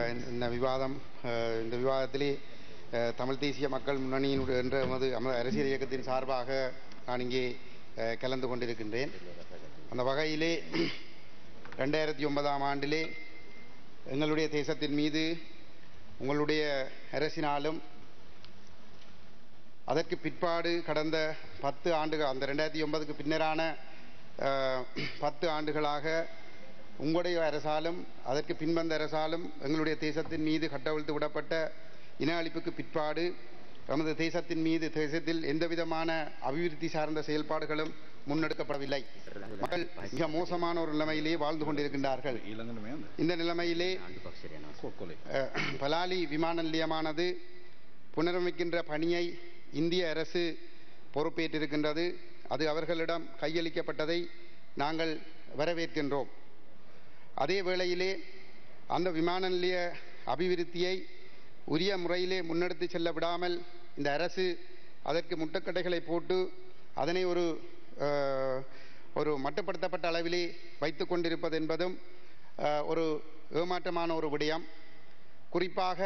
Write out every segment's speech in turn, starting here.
அஹ், இந்த விவாதம் அஹ், இந்த விவாதத்திலே அஹ், தமிழ் தேசிய மக்கள் முன்னணியின் என்ற எமது எமது அரசியல் இயக்கத்தின் சார்பாக நான் இங்கே அஹ், கலந்து கொண்டிருக்கின்றேன் அந்த வகையிலே ரெண்டாயிரத்தி ஒன்பதாம் ஆண்டிலே எங்களுடைய தேசத்தின் மீது உங்களுடைய அரசினாலும் அதற்கு பிற்பாடு கடந்த பத்து ஆண்டுகள் அந்த ரெண்டாயிரத்தி ஒன்பதுக்கு பின்னரான அஹ், பத்து ஆண்டுகளாக உங்களுடைய அரசாலும் அதற்கு பின்வந்த அரசாலும் எங்களுடைய தேசத்தின் மீது கட்டவிழ்த்து விடப்பட்ட இன அழிப்புக்கு பிற்பாடு நமது தேசத்தின் மீது தேசத்தில் எந்தவிதமான அபிவிருத்தி சார்ந்த செயல்பாடுகளும் முன்னெடுக்கப்படவில்லை மக்கள் மிக மோசமான ஒரு நிலைமையிலே வாழ்ந்து கொண்டிருக்கின்றார்கள் ඊළඟට මෙයන්ද இந்த நிலைமையிலே කොක්කොලේ அஹ், பலாலி விமான நிலையமானது புனரமைக்கின்ற பணியை இந்திய அரசு பொறுப்பேற்றிருக்கின்றது அது அவர்களிடம் கையளிக்கப்பட்டதை நாங்கள் வரவேற்கின்றோம் அதே வேளையிலே அந்த விமான நிலைய அபிவிருத்தியை உரிய முறையிலே முன்னெடுத்து செல்ல விடாமல் இந்த அரசு அதற்கு முட்டுக்கட்டைகளை போட்டு அதனை ஒரு அஹ், ஒரு மட்டுப்படுத்தப்பட்ட அளவிலே வைத்து கொண்டிருப்பது என்பதும் அஹ், ஒரு ஏமாற்றமான ஒரு விடயம் குறிப்பாக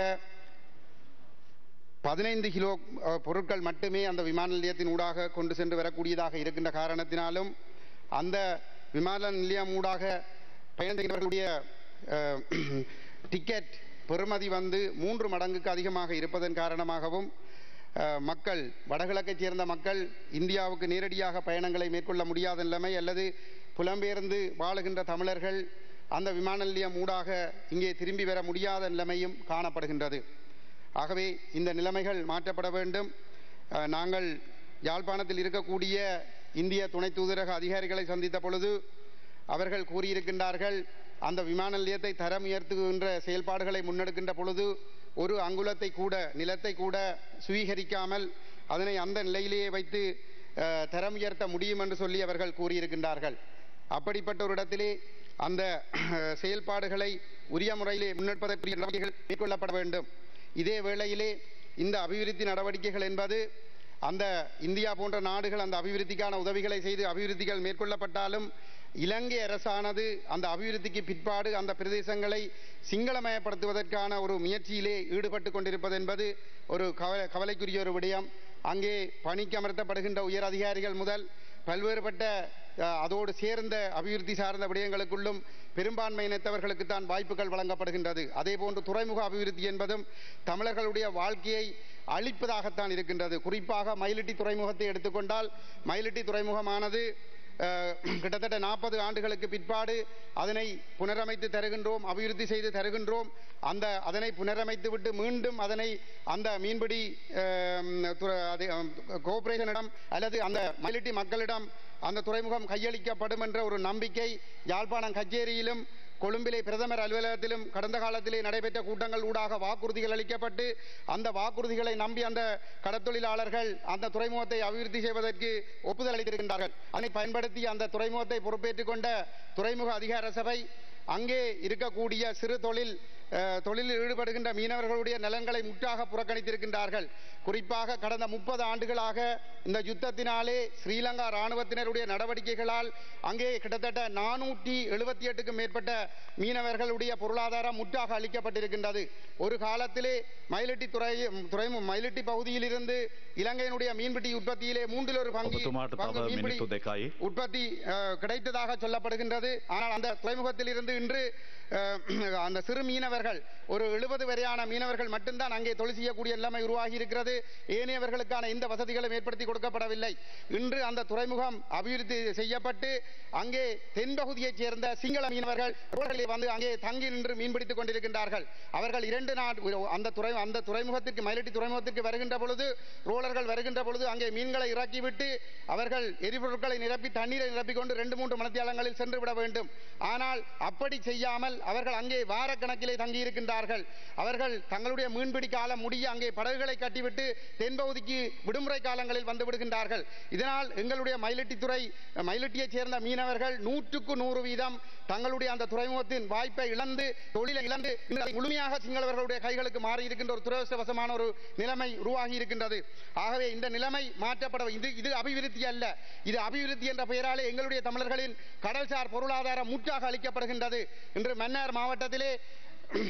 பதினைந்து கிலோ அஹ், பொருட்கள் மட்டுமே அந்த விமான நிலையத்தின் ஊடாக கொண்டு சென்று வரக்கூடியதாக இருக்கின்ற காரணத்தினாலும் அந்த விமான நிலையம் ஊடாக பயணிக்கிறவர்களுடைய அஹ், டிக்கெட் பெறுமதி வந்து மூன்று மடங்குக்கு அதிகமாக இருப்பதன் காரணமாகவும் அஹ், மக்கள் வடகிழக்கைச் சேர்ந்த மக்கள் இந்தியாவுக்கு நேரடியாக பயணங்களை மேற்கொள்ள முடியாத நிலைமை அல்லது புலம்பெயர்ந்து வாழுகின்ற தமிழர்கள் அந்த விமான நிலையம் ஊடாக இங்கே திரும்பி வர முடியாத நிலைமையும் காணப்படுகின்றது ஆகவே இந்த நிலைமைகள் மாற்றப்பட வேண்டும் அஹ், நாங்கள் யாழ்ப்பாணத்தில் இருக்கக்கூடிய இந்திய துணை தூதரக அதிகாரிகளை சந்தித்த பொழுது அவர்கள் கூறியிருக்கின்றார்கள் அந்த விமான நிலையத்தை தரம் உயர்த்துகின்ற செயல்பாடுகளை முன்னெடுக்கின்ற பொழுது ஒரு அங்குலத்தை கூட நிலத்தை கூட சுவீகரிக்காமல் அதனை அந்த நிலையிலேயே வைத்து அஹ், தரம் உயர்த்த முடியும் என்று சொல்லி அவர்கள் கூறியிருக்கின்றார்கள் அப்படிப்பட்ட ஒரு இடத்திலே அந்த அஹ், செயல்பாடுகளை உரிய முறையிலே முன்னெடுப்பதற்குரிய நடவடிக்கைகள் மேற்கொள்ளப்பட வேண்டும் இதே வேளையிலே இந்த அபிவிருத்தி நடவடிக்கைகள் என்பது அந்த இந்தியா போன்ற நாடுகள் அந்த அபிவிருத்திக்கான உதவிகளை செய்து அபிவிருத்திகள் மேற்கொள்ளப்பட்டாலும் இலங்கை அரசானது அந்த அபிவிருத்திக்கு பிற்பாடு அந்த பிரதேசங்களை சிங்களமயப்படுத்துவதற்கான ஒரு முயற்சியிலே ஈடுபட்டு கொண்டிருப்பது என்பது ஒரு கவலை கவலைக்குரிய ஒரு விடயம் அங்கே பணிக்கு அமர்த்தப்படுகின்ற உயர் அதிகாரிகள் முதல் பல்வேறுபட்ட அஹ், அதோடு சேர்ந்த அபிவிருத்தி சார்ந்த விடயங்களுக்குள்ளும் பெரும்பான்மை இனத்தவர்களுக்கு தான் வாய்ப்புகள் வழங்கப்படுகின்றது அதே போன்று துறைமுக அபிவிருத்தி என்பதும் தமிழர்களுடைய வாழ்க்கையை அழிப்பதாகத்தான் இருக்கின்றது குறிப்பாக மயிலிட்டி துறைமுகத்தை எடுத்துக்கொண்டால் மயிலிட்டி துறைமுகமானது அஹ், கிட்டத்தட்ட நாற்பது ஆண்டுகளுக்கு பிற்பாடு அதனை புனரமைத்து தருகின்றோம் அபிவிருத்தி செய்து தருகின்றோம் அந்த அதனை புனரமைத்து விட்டு மீண்டும் அதனை அந்த மீன்பிடி அஹ், துறை- அது, அஹ், கோஆபரேஷனிடம் அல்லது அந்த மயிலிட்டி மக்களிடம் அந்த துறைமுகம் கையளிக்கப்படும் என்ற ஒரு நம்பிக்கை யாழ்ப்பாணம் கச்சேரியிலும் கொழும்பிலே பிரதமர் அலுவலகத்திலும் கடந்த காலத்திலே நடைபெற்ற கூட்டங்கள் ஊடாக வாக்குறுதிகள் அளிக்கப்பட்டு அந்த வாக்குறுதிகளை நம்பி அந்த கடத்தொழிலாளர்கள் அந்த துறைமுகத்தை அபிவிருத்தி செய்வதற்கு ஒப்புதல் அளித்திருக்கின்றார்கள் அதனை பயன்படுத்தி அந்த துறைமுகத்தை பொறுப்பேற்றுக் கொண்ட துறைமுக அதிகார சபை அங்கே இருக்கக்கூடிய சிறு தொழில் அஹ், தொழிலில் ஈடுபடுகின்ற மீனவர்களுடைய நலன்களை முற்றாக புறக்கணித்திருக்கின்றார்கள் குறிப்பாக கடந்த முப்பது ஆண்டுகளாக இந்த யுத்தத்தினாலே ஸ்ரீலங்கா இராணுவத்தினருடைய நடவடிக்கைகளால் அங்கே கிட்டத்தட்ட நானூற்றி எழுபத்தி எட்டுக்கும் மேற்பட்ட மீனவர்களுடைய பொருளாதாரம் முற்றாக அளிக்கப்பட்டிருக்கின்றது ஒரு காலத்திலே மயிலட்டி துறை துறைமு மயிலட்டி பகுதியில் இருந்து இலங்கையினுடைய மீன்பிடி உற்பத்தியிலே மூன்றில் ஒரு பங்கு ඔබතුමාට பங்கு තව மீன்பிடி මිනිත්තු දෙකයි. உற்பத்தி அஹ், கிடைத்ததாக சொல்லப்படுகின்றது ஆனால் அந்த துறைமுகத்தில் இருந்து இன்று அஹ், அந்த சிறு மீனவர்கள் ஒரு எழுபது வரையான மீனவர்கள் மட்டும்தான் அங்கே தொழில் செய்யக்கூடிய நிலைமை உருவாகி இருக்கிறது ஏனையவர்களுக்கான எந்த வசதிகளும் ஏற்படுத்தி கொடுக்கப்படவில்லை இன்று அந்த துறைமுகம் அபிவிருத்தி செய்யப்பட்டு அங்கே தென்பகுதியைச் சேர்ந்த சிங்கள மீனவர்கள் ரோடுகளில் வந்து அங்கே தங்கி நின்று மீன்பிடித்துக் கொண்டிருக்கின்றார்கள் அவர்கள் இரண்டு நாள் அந்த துறை அந்த துறைமுகத்திற்கு மயிலட்டி துறைமுகத்திற்கு வருகின்ற பொழுது ரோலர்கள் வருகின்ற பொழுது அங்கே மீன்களை இறக்கிவிட்டு அவர்கள் எரிபொருட்களை நிரப்பி தண்ணீரை நிரப்பிக் கொண்டு ரெண்டு மூன்று மணத்தியாலங்களில் சென்று விட வேண்டும் ஆனால் அப்படி செய்யாமல் அவர்கள் அங்கே வாரக்கணக்கிலே தங்கியிருக்கின்றார்கள் அவர்கள் தங்களுடைய மீன்பிடி காலம் முடிய அங்கே படகுகளை கட்டிவிட்டு தென்பகுதிக்கு விடுமுறை காலங்களில் வந்து விடுகின்றார்கள் இதனால் எங்களுடைய மயிலட்டித்துறை மயிலட்டியைச் சேர்ந்த மீனவர்கள் நூற்றுக்கு நூறு வீதம் தங்களுடைய அந்த துறைமுகத்தின் வாய்ப்பை இழந்து தொழிலை இழந்து இன்று அதை முழுமையாக சிங்களவர்களுடைய கைகளுக்கு மாறி இருக்கின்ற ஒரு துரதிருஷ்டவசமான ஒரு நிலைமை உருவாகி இருக்கின்றது ஆகவே இந்த நிலைமை மாற்றப்பட இது இது அபிவிருத்தி அல்ல இது அபிவிருத்தி என்ற பெயராலே எங்களுடைய தமிழர்களின் கடல்சார் பொருளாதாரம் முற்றாக அளிக்கப்படுகின்றது இன்று மன்னார் மாவட்டத்திலே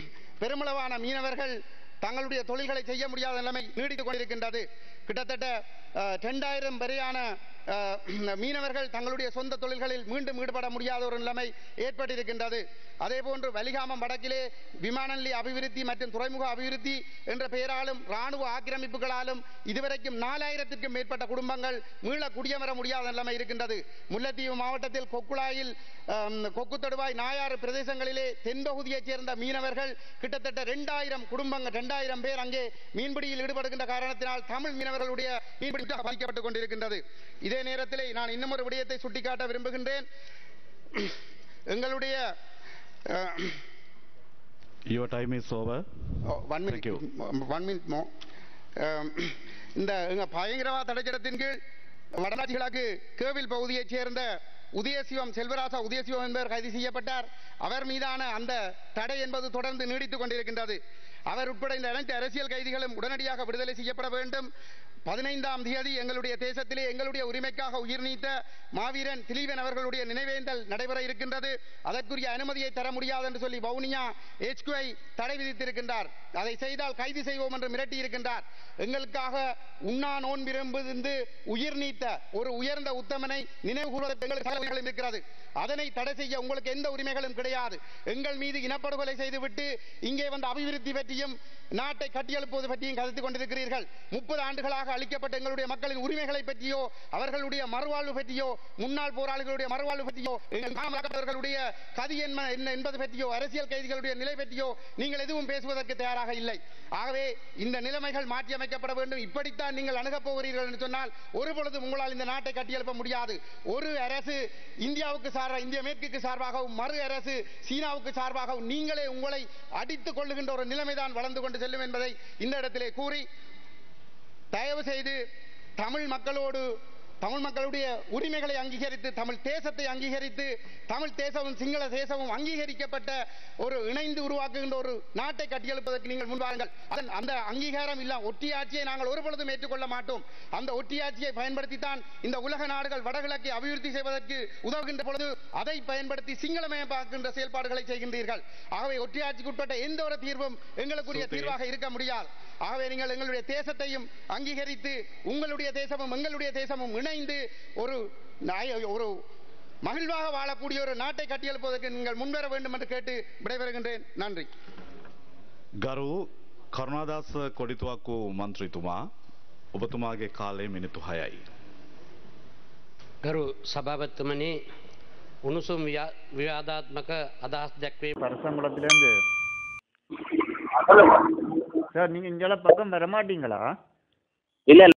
பெருமளவான மீனவர்கள் தங்களுடைய தொழில்களை செய்ய முடியாத நிலைமை நீடித்துக் கொண்டிருக்கின்றது கிட்டத்தட்ட இரண்டாயிரம் வரையான அஹ், மீனவர்கள் தங்களுடைய சொந்த தொழில்களில் மீண்டும் ஈடுபட முடியாத ஒரு நிலைமை ஏற்பட்டிருக்கின்றது அதே போன்று வலிகாமம் வடக்கிலே விமான நிலைய அபிவிருத்தி மற்றும் துறைமுக அபிவிருத்தி என்ற பெயராலும் ராணுவ ஆக்கிரமிப்புகளாலும் இதுவரைக்கும் நாலாயிரத்திற்கும் மேற்பட்ட குடும்பங்கள் மீள குடியமர முடியாத நிலைமை இருக்கின்றது முல்லைத்தீவு மாவட்டத்தில் கொக்குழாயில் அம், கொக்கு தொடுவாய் நாயாறு பிரதேசங்களிலே தென்பகுதியைச் சேர்ந்த மீனவர்கள் கிட்டத்தட்ட ரெண்டாயிரம் குடும்பங்கள் ரெண்டாயிரம் பேர் அங்கே மீன்பிடியில் ஈடுபடுகின்ற காரணத்தினால் தமிழ் மீனவர்களுடைய மீன்பிடி பாதிக்கப்பட்டுக் கொண்டிருக்கின்றது இதே நேரத்திலே நான் இன்னும் ஒரு விடயத்தை சுட்டிக்காட்ட விரும்புகின்றேன் எங்களுடைய அஹ், Your time is over. One Thank you. Minute one minute மோ இந்த எங்க பயங்கரவாத தடைச்சட்டத்தின் கீழ் வடநாட்டு கிழக்கு கேவில் பகுதியைச் சேர்ந்த உதயசிவம் செல்வராசா உதயசிவம் என்பவர் கைது செய்யப்பட்டார் அவர் மீதான அந்த தடை என்பது தொடர்ந்து நீடித்துக் கொண்டிருக்கின்றது அவர் உட்பட இந்த அனைத்து அரசியல் கைதிகளும் உடனடியாக விடுதலை செய்யப்பட வேண்டும் பதினைந்தாம் தேதி எங்களுடைய தேசத்திலே எங்களுடைய உரிமைக்காக உயிர் நீத்த மாவீரன் திலீபன் அவர்களுடைய நினைவேந்தல் நடைபெற இருக்கின்றது அதற்குரிய அனுமதியை தர முடியாது என்று சொல்லி வவுனியா HQI தடை விதித்திருக்கின்றார் அதை செய்தால் கைது செய்வோம் என்று மிரட்டி இருக்கின்றார் எங்களுக்காக உண்ணா நோன்பிருந்து உயிர் நீத்த ஒரு உயர்ந்த உத்தமனை நினைவு கூறுவதற்கு எங்களுக்கு சகல உரிமைகளும் இருக்கிறது அதனை தடை செய்ய உங்களுக்கு எந்த உரிமைகளும் கிடையாது எங்கள் மீது இனப்படுகொலை செய்துவிட்டு இங்கே வந்து அபிவிருத்தி பற்றியும் நாட்டை கட்டியெழுப்புவது பற்றியும் கதைத்துக் கொண்டிருக்கிறீர்கள் முப்பது ஆண்டுகளாக அளிக்கப்பட்ட எங்களுடைய மக்களின் உரிமைகளை பற்றியோ அவர்களுடைய மறுவாழ்வு பற்றியோ முன்னாள் போராளிகளுடைய மறுவாழ்வு பற்றியோ எங்கள் காமராஜர்களுடைய கதி என்ன என்ன என்பது பற்றியோ அரசியல் கைதிகளுடைய நிலை பற்றியோ நீங்கள் எதுவும் பேசுவதற்கு தயாராக இல்லை ஆகவே இந்த நிலைமைகள் மாற்றி அமைக்கப்பட வேண்டும் இப்படித்தான் நீங்கள் அணுகப் போகிறீர்கள் என்று சொன்னால் ஒரு பொழுதும் உங்களால் இந்த நாட்டை கட்டியெழுப்ப முடியாது ஒரு அரசு இந்தியாவுக்கு சார்பாக இந்திய மேற்குக்கு சார்பாகவும் மறு அரசு சீனாவுக்கு சார்பாகவும் நீங்களே உங்களை அடித்துக் கொள்ளுகின்ற ஒரு நிலைமைதான் வளர்ந்து கொண்டு செல்லும் என்பதை இந்த இடத்திலே கூறி தயவு செய்து தமிழ் மக்களோடு தமிழ் மக்களுடைய உரிமைகளை அங்கீகரித்து தமிழ் தேசத்தை அங்கீகரித்து தமிழ் தேசமும் சிங்கள தேசமும் அங்கீகரிக்கப்பட்ட ஒரு இணைந்து உருவாக்குகின்ற ஒரு நாட்டை கட்டியெழுப்பதற்கு நீங்கள் முன்வாருங்கள் அதன் அந்த அங்கீகாரம் இல்ல ஒட்டியாட்சியை நாங்கள் ஒரு பொழுதும் ஏற்றுக்கொள்ள மாட்டோம் அந்த ஒட்டியாட்சியை பயன்படுத்தித்தான் இந்த உலக நாடுகள் வடகிழக்கை அபிவிருத்தி செய்வதற்கு உதவுகின்ற பொழுது அதை பயன்படுத்தி சிங்களமயமாக்குகின்ற செயல்பாடுகளை செய்கின்றீர்கள் ஆகவே ஒட்டியாட்சிக்கு உட்பட்ட எந்த ஒரு தீர்வும் எங்களுக்குரிய சூப்பி. தீர்வாக இருக்க முடியாது ஆகவே நீங்கள் எங்களுடைய தேசத்தையும் அங்கீகரித்து உங்களுடைய தேசமும் எங்களுடைய தேசமும் இணைந்து ஒரு நாய- ஒரு மகிழ்வாக வாழக்கூடிய ஒரு நாட்டை கட்டியெழுப்பதற்கு நீங்கள் முன்வர வேண்டும் என்று கேட்டு விடைபெறுகின்றேன் நன்றி ගරු කරුණාදාස කොඩිතුවක්කු මන්ත්‍රීතුමා ඔබතුමාගේ කාලය මිනිත්තු හයයි. ගරු සභාපත්තුමනි උණුසුම් ව්‍යා- විවාදාත්මක අදහස් දැක්වේ பரசங்குளத்திலேருந்து சார் நீங்க இங்கெல்லாம் பக்கம் வர மாட்டீங்களா இல்ல